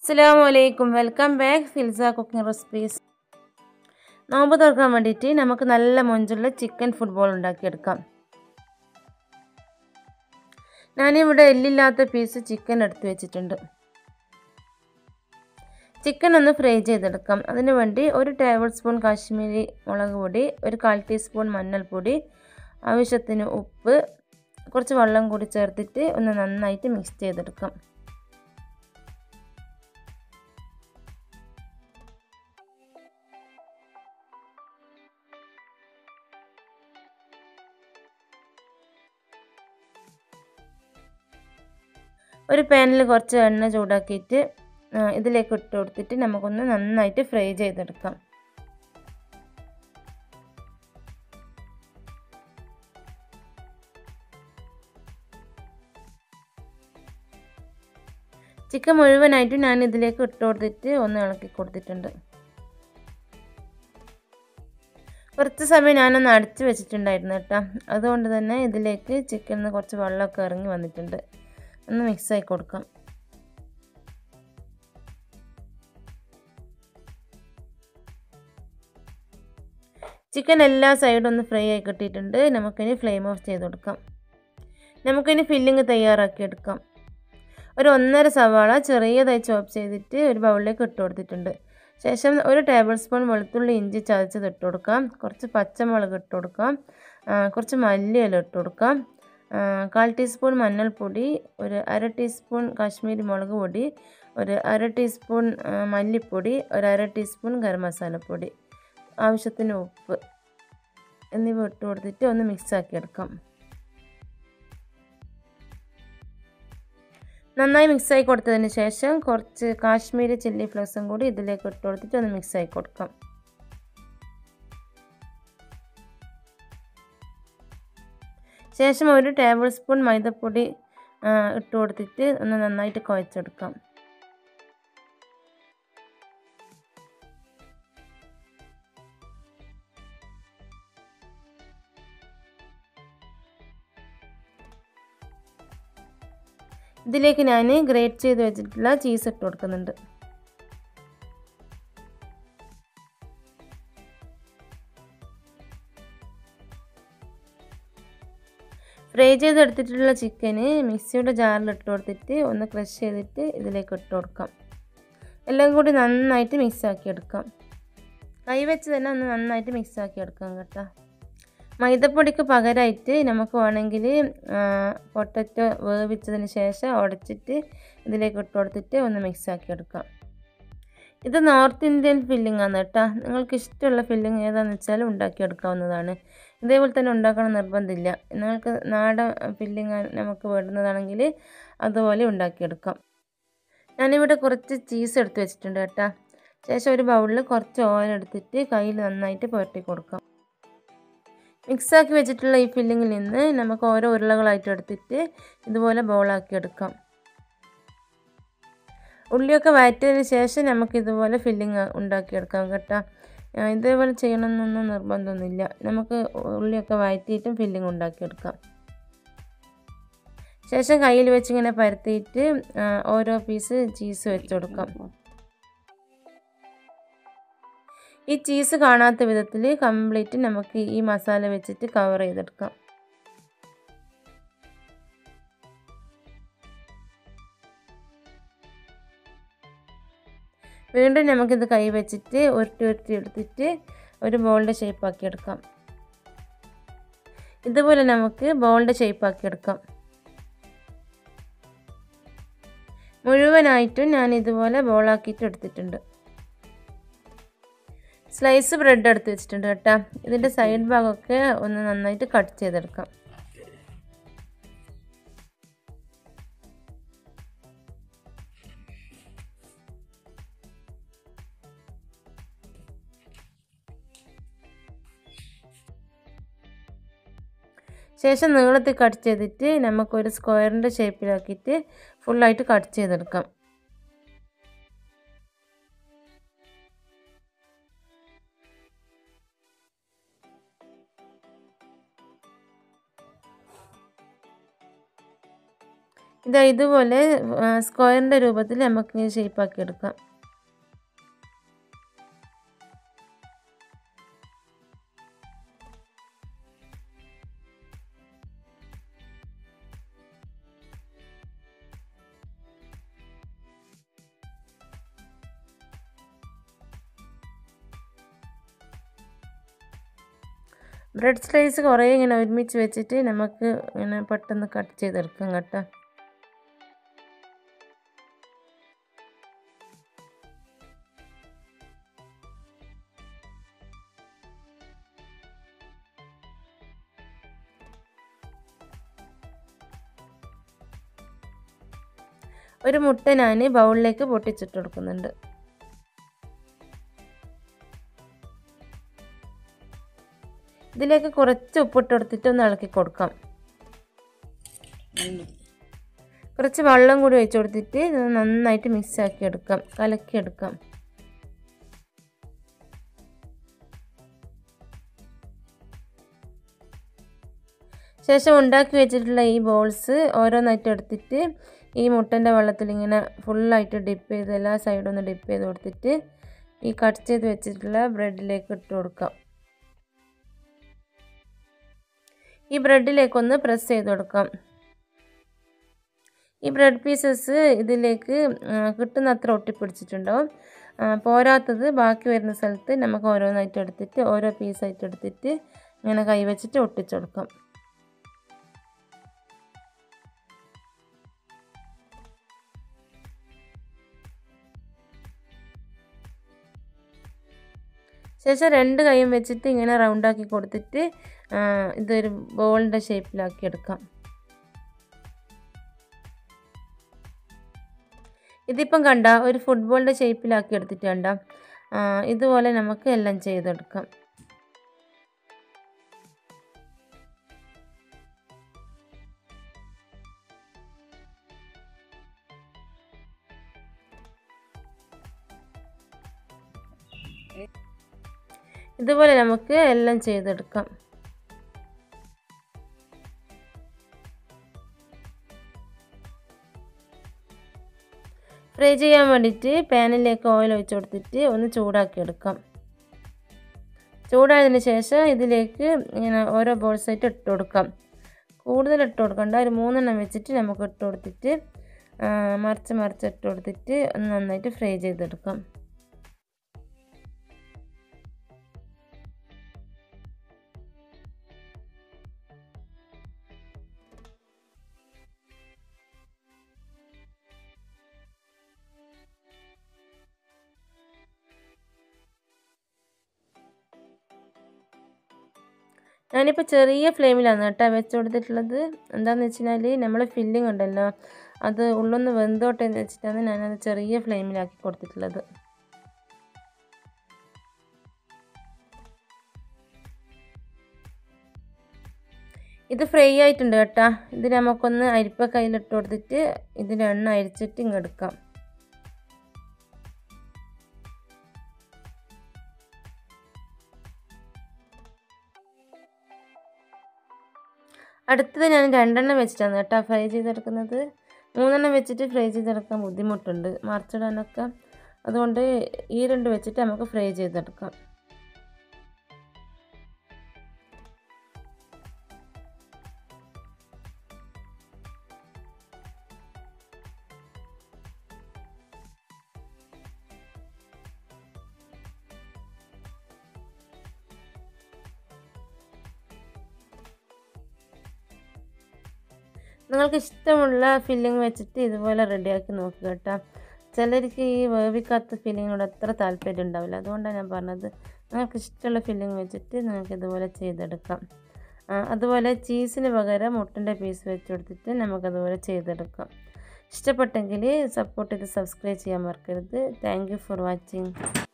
അസ്സാം വലൈക്കും welcome back ഫിൽസ കുക്കിംഗ് റെസിപ്പീസ് നോമ്പ് തുറക്കാൻ വേണ്ടിയിട്ട് നമുക്ക് നല്ല മൊഞ്ചുള്ള ചിക്കൻ ഫുട്ബോൾ ഉണ്ടാക്കിയെടുക്കാം ഞാനിവിടെ എല്ലില്ലാത്ത പീസ് ചിക്കൻ എടുത്ത് വെച്ചിട്ടുണ്ട് ചിക്കൻ ഒന്ന് ഫ്രൈ ചെയ്തെടുക്കാം അതിനു വേണ്ടി ഒരു ടേബിൾ സ്പൂൺ കാശ്മീരി മുളക് പൊടി ഒരു കാൽ ടീസ്പൂൺ മഞ്ഞൾപ്പൊടി ആവശ്യത്തിന് ഉപ്പ് കുറച്ച് വെള്ളം കൂടി ചേർത്തിട്ട് ഒന്ന് നന്നായിട്ട് മിക്സ് ചെയ്തെടുക്കാം ഒരു പാനിൽ കുറച്ച് എണ്ണ ചൂടാക്കിയിട്ട് ഇതിലേക്ക് ഇട്ട് കൊടുത്തിട്ട് നമുക്കൊന്ന് നന്നായിട്ട് ഫ്രൈ ചെയ്തെടുക്കാം ചിക്കൻ മുഴുവനായിട്ട് ഞാൻ ഇതിലേക്ക് ഇട്ട് കൊടുത്തിട്ട് ഒന്ന് ഇളക്കി കൊടുത്തിട്ടുണ്ട് കുറച്ച് സമയം ഞാനൊന്ന് അടച്ചു വെച്ചിട്ടുണ്ടായിരുന്നു കേട്ടോ അതുകൊണ്ട് തന്നെ ഇതിലേക്ക് ചിക്കനിൽ കുറച്ച് വെള്ളമൊക്കെ ഇറങ്ങി വന്നിട്ടുണ്ട് ഒന്ന് മിക്സായി കൊടുക്കാം ചിക്കൻ എല്ലാ സൈഡും ഒന്ന് ഫ്രൈ ആയി കിട്ടിയിട്ടുണ്ട് നമുക്കിനി ഫ്ലെയിം ഓഫ് ചെയ്ത് കൊടുക്കാം നമുക്കിനി ഫില്ലിങ് തയ്യാറാക്കി എടുക്കാം ഒരു ഒന്നര സവാള ചെറിയതായി ചോപ്പ് ചെയ്തിട്ട് ഒരു ബൗളിലേക്ക് ഇട്ട് കൊടുത്തിട്ടുണ്ട് ശേഷം ഒരു ടേബിൾ സ്പൂൺ വെളുത്തുള്ളി ഇഞ്ചി ചതച്ചത് ഇട്ട് കൊടുക്കാം കുറച്ച് പച്ചമുളക് ഇട്ട് കൊടുക്കാം കുറച്ച് മല്ലിയില ഇട്ട് കൊടുക്കാം കാൽ ടീസ്പൂൺ മഞ്ഞൾപ്പൊടി ഒരു അര ടീസ്പൂൺ കാശ്മീരി മുളക് പൊടി ഒരു അര ടീസ്പൂൺ മല്ലിപ്പൊടി ഒരു അര ടീസ്പൂൺ ഗരം മസാലപ്പൊടി ആവശ്യത്തിന് ഉപ്പ് എന്നിവ ഇട്ട് കൊടുത്തിട്ട് ഒന്ന് മിക്സാക്കി എടുക്കാം നന്നായി മിക്സായി കൊടുത്തതിന് ശേഷം കുറച്ച് കാശ്മീരി ചില്ലി ഫ്ലേക്സും കൂടി ഇതിലേക്ക് ഇട്ട് കൊടുത്തിട്ട് ഒന്ന് മിക്സായി കൊടുക്കാം ശേഷം ഒരു ടേബിൾ സ്പൂൺ മൈദപ്പൊടി ഇട്ട് കൊടുത്തിട്ട് ഒന്ന് നന്നായിട്ട് കുഴച്ചെടുക്കാം ഇതിലേക്ക് ഞാൻ ഗ്രേറ്റ് ചെയ്ത് വെച്ചിട്ടുള്ള ചീസ് ഇട്ട് കൊടുക്കുന്നുണ്ട് ഫ്രൈ ചെയ്തെടുത്തിട്ടുള്ള ചിക്കന് മിക്സിയുടെ ജാറിൽ ഇട്ട് കൊടുത്തിട്ട് ഒന്ന് ക്രഷ് ചെയ്തിട്ട് ഇതിലേക്ക് ഇട്ട് കൊടുക്കാം എല്ലാം കൂടി നന്നായിട്ട് മിക്സ് ആക്കി എടുക്കാം കൈ വെച്ച് തന്നെ ഒന്ന് നന്നായിട്ട് മിക്സ് ആക്കി എടുക്കാം കേട്ടോ മൈദപ്പൊടിക്ക് പകരമായിട്ട് നമുക്ക് വേണമെങ്കിൽ പൊട്ടറ്റോ വേവിച്ചതിന് ശേഷം ഉടച്ചിട്ട് ഇതിലേക്ക് ഇട്ട് കൊടുത്തിട്ട് ഒന്ന് മിക്സ് ആക്കി എടുക്കാം ഇത് നോർത്ത് ഇന്ത്യൻ ഫില്ലിംഗ് ആണ് കേട്ടോ നിങ്ങൾക്ക് ഇഷ്ടമുള്ള ഫില്ലിംഗ് ഏതാണെന്ന് വെച്ചാൽ ഉണ്ടാക്കിയെടുക്കാവുന്നതാണ് ഇതേപോലെ തന്നെ ഉണ്ടാക്കണം നിർബന്ധമില്ല നിങ്ങൾക്ക് നാടൻ ഫില്ലിംഗ് നമുക്ക് വേണ്ടുന്നതാണെങ്കിൽ അതുപോലെ ഉണ്ടാക്കിയെടുക്കാം ഞാനിവിടെ കുറച്ച് ചീസ് എടുത്ത് വെച്ചിട്ടുണ്ട് കേട്ടോ ശേഷം ഒരു ബൗളിൽ കുറച്ച് ഓയിൽ എടുത്തിട്ട് കയ്യിൽ നന്നായിട്ട് പുരട്ടി കൊടുക്കാം മിക്സാക്കി വെച്ചിട്ടുള്ള ഈ ഫില്ലിങ്ങിൽ നിന്ന് നമുക്ക് ഓരോ ഉരുളകളായിട്ട് എടുത്തിട്ട് ഇതുപോലെ ബോളാക്കി എടുക്കാം ഉള്ളിയൊക്കെ വഴറ്റിയതിന് ശേഷം നമുക്ക് ഇതുപോലെ ഫില്ലിങ് ഉണ്ടാക്കിയെടുക്കാം കേട്ടോ ഇതേപോലെ ചെയ്യണമെന്നൊന്നും നിർബന്ധമൊന്നുമില്ല നമുക്ക് ഉള്ളിയൊക്കെ വഴറ്റിയിട്ടും ഫില്ലിങ് ഉണ്ടാക്കിയെടുക്കാം ശേഷം കയ്യിൽ വെച്ച് ഇങ്ങനെ പരത്തിയിട്ട് ഓരോ പീസ് ചീസ് വെച്ച് കൊടുക്കാം ഈ ചീസ് കാണാത്ത വിധത്തിൽ കംപ്ലീറ്റ് നമുക്ക് ഈ മസാല വെച്ചിട്ട് കവർ ചെയ്തെടുക്കാം വീണ്ടും നമുക്കിത് കൈ വെച്ചിട്ട് ഉരുട്ടി ഉരുട്ടി എടുത്തിട്ട് ഒരു ബോളിൻ്റെ ഷേപ്പാക്കി എടുക്കാം ഇതുപോലെ നമുക്ക് ബോളിൻ്റെ ഷേപ്പാക്കി എടുക്കാം മുഴുവനായിട്ടും ഞാൻ ഇതുപോലെ ബോളാക്കിയിട്ട് എടുത്തിട്ടുണ്ട് സ്ലൈസ് ബ്രെഡ് എടുത്ത് വെച്ചിട്ടുണ്ട് കേട്ടോ ഇതിൻ്റെ സൈഡ് ഭാഗമൊക്കെ ഒന്ന് നന്നായിട്ട് കട്ട് ചെയ്തെടുക്കാം ശേഷം നീളത്തിൽ കട്ട് ചെയ്തിട്ട് നമുക്കൊരു സ്ക്വയറിൻ്റെ ഷേപ്പിലാക്കിയിട്ട് ഫുള്ളായിട്ട് കട്ട് ചെയ്തെടുക്കാം ഇതാ ഇതുപോലെ സ്ക്വയറിൻ്റെ രൂപത്തിൽ നമുക്ക് ഷേപ്പാക്കി എടുക്കാം ബ്രെഡ് സ്ലൈസ് കുറേ ഇങ്ങനെ ഒരുമിച്ച് വെച്ചിട്ട് നമുക്ക് ഇങ്ങനെ പെട്ടെന്ന് കട്ട് ചെയ്തെടുക്കാം കേട്ടോ ഒരു മുട്ട ഞാൻ ബൗളിലേക്ക് പൊട്ടിച്ചിട്ട് കൊടുക്കുന്നുണ്ട് ഇതിലേക്ക് കുറച്ച് ഉപ്പിട്ട് കൊടുത്തിട്ട് ഒന്ന് ഇളക്കി കൊടുക്കാം കുറച്ച് വെള്ളം കൂടി ഒഴിച്ച് കൊടുത്തിട്ട് ഇത് നന്നായിട്ട് മിക്സ് ആക്കി എടുക്കാം കലക്കി എടുക്കാം ശേഷം ഉണ്ടാക്കി വെച്ചിട്ടുള്ള ഈ ബോൾസ് ഓരോന്നായിട്ട് എടുത്തിട്ട് ഈ മുട്ടൻ്റെ വെള്ളത്തിൽ ഇങ്ങനെ ഫുള്ളായിട്ട് ഡിപ്പ് ചെയ്ത് എല്ലാ സൈഡും ഒന്ന് ഡിപ്പ് ചെയ്ത് കൊടുത്തിട്ട് ഈ കട്ട് ചെയ്ത് വെച്ചിട്ടുള്ള ബ്രെഡിലേക്ക് ഇട്ട് കൊടുക്കാം ഈ ബ്രെഡിലേക്കൊന്ന് പ്രസ് ചെയ്ത് കൊടുക്കാം ഈ ബ്രെഡ് പീസസ് ഇതിലേക്ക് കിട്ടുന്ന അത്ര ഒട്ടിപ്പിടിച്ചിട്ടുണ്ടാവും പോരാത്തത് ബാക്കി വരുന്ന സ്ഥലത്ത് നമുക്ക് ഓരോന്നായിട്ട് എടുത്തിട്ട് ഓരോ പീസായിട്ട് എടുത്തിട്ട് ഇങ്ങനെ കൈവച്ചിട്ട് ഒട്ടിച്ചു കൊടുക്കാം ശേഷം രണ്ട് കൈയും വെച്ചിട്ട് ഇങ്ങനെ റൗണ്ടാക്കി കൊടുത്തിട്ട് ഇതൊരു ബോളിൻ്റെ ഷേപ്പിലാക്കി എടുക്കാം ഇതിപ്പം കണ്ട ഒരു ഫുട്ബോളിൻ്റെ ഷേപ്പിലാക്കി എടുത്തിട്ട് കണ്ട ഇതുപോലെ നമുക്ക് എല്ലാം ചെയ്തെടുക്കാം ഇതുപോലെ നമുക്ക് എല്ലാം ചെയ്തെടുക്കാം ഫ്രൈ ചെയ്യാൻ വേണ്ടിയിട്ട് പാനിലേക്ക് ഓയിൽ ഒഴിച്ച് കൊടുത്തിട്ട് ഒന്ന് ചൂടാക്കി എടുക്കാം ചൂടായതിന് ശേഷം ഇതിലേക്ക് ഇങ്ങനെ ഓരോ ബോൾസായിട്ട് ഇട്ട് കൊടുക്കാം കൂടുതൽ ഇട്ട് കൊടുക്കണ്ട ഒരു മൂന്നെണ്ണം വെച്ചിട്ട് നമുക്ക് ഇട്ട് കൊടുത്തിട്ട് മറിച്ച് മറിച്ച് ഇട്ട് കൊടുത്തിട്ട് ഒന്ന് നന്നായിട്ട് ഫ്രൈ ചെയ്തെടുക്കാം ഞാനിപ്പോൾ ചെറിയ ഫ്ലെയിമിലാണ് കേട്ടോ വെച്ച് കൊടുത്തിട്ടുള്ളത് എന്താണെന്ന് വെച്ച് കഴിഞ്ഞാൽ നമ്മൾ ഫില്ലിംഗ് ഉണ്ടല്ലോ അത് ഉള്ളൊന്ന് വെന്തോട്ടെ എന്ന് വെച്ചിട്ടാണ് ഞാനത് ചെറിയ ഫ്ലെയിമിലാക്കി കൊടുത്തിട്ടുള്ളത് ഇത് ഫ്രൈ ആയിട്ടുണ്ട് കേട്ടോ ഇത് നമുക്കൊന്ന് അരിപ്പ കയ്യിലിട്ട് കൊടുത്തിട്ട് ഇതിൽ എണ്ണ അരിച്ചിട്ട് ഇങ്ങ് എടുക്കാം അടുത്തത് ഞാൻ രണ്ടെണ്ണം വെച്ചിട്ടാണ് കേട്ടോ ഫ്രൈ ചെയ്തെടുക്കുന്നത് മൂന്നെണ്ണം വെച്ചിട്ട് ഫ്രൈ ചെയ്തെടുക്കാൻ ബുദ്ധിമുട്ടുണ്ട് മറിച്ചിടാനൊക്കെ അതുകൊണ്ട് ഈ രണ്ട് വെച്ചിട്ട് നമുക്ക് ഫ്രൈ ചെയ്തെടുക്കാം നിങ്ങൾക്ക് ഇഷ്ടമുള്ള ഫില്ലിങ് വെച്ചിട്ട് ഇതുപോലെ റെഡിയാക്കി നോക്കുക കേട്ടോ ചിലർക്ക് ഈ വേവിക്കാത്ത ഫില്ലിങ്ങിനോട് അത്ര താല്പര്യം ഉണ്ടാവില്ല അതുകൊണ്ടാണ് ഞാൻ പറഞ്ഞത് നിങ്ങൾക്ക് ഇഷ്ടമുള്ള ഫില്ലിങ് വെച്ചിട്ട് നിങ്ങൾക്ക് ഇതുപോലെ ചെയ്തെടുക്കാം അതുപോലെ ചീസിന് പകരം മുട്ടിൻ്റെ പീസ് വെച്ച് കൊടുത്തിട്ട് നമുക്കതുപോലെ ചെയ്തെടുക്കാം ഇഷ്ടപ്പെട്ടെങ്കിൽ സപ്പോർട്ട് ചെയ്ത് സബ്സ്ക്രൈബ് ചെയ്യാൻ മറക്കരുത് താങ്ക് ഫോർ വാച്ചിങ്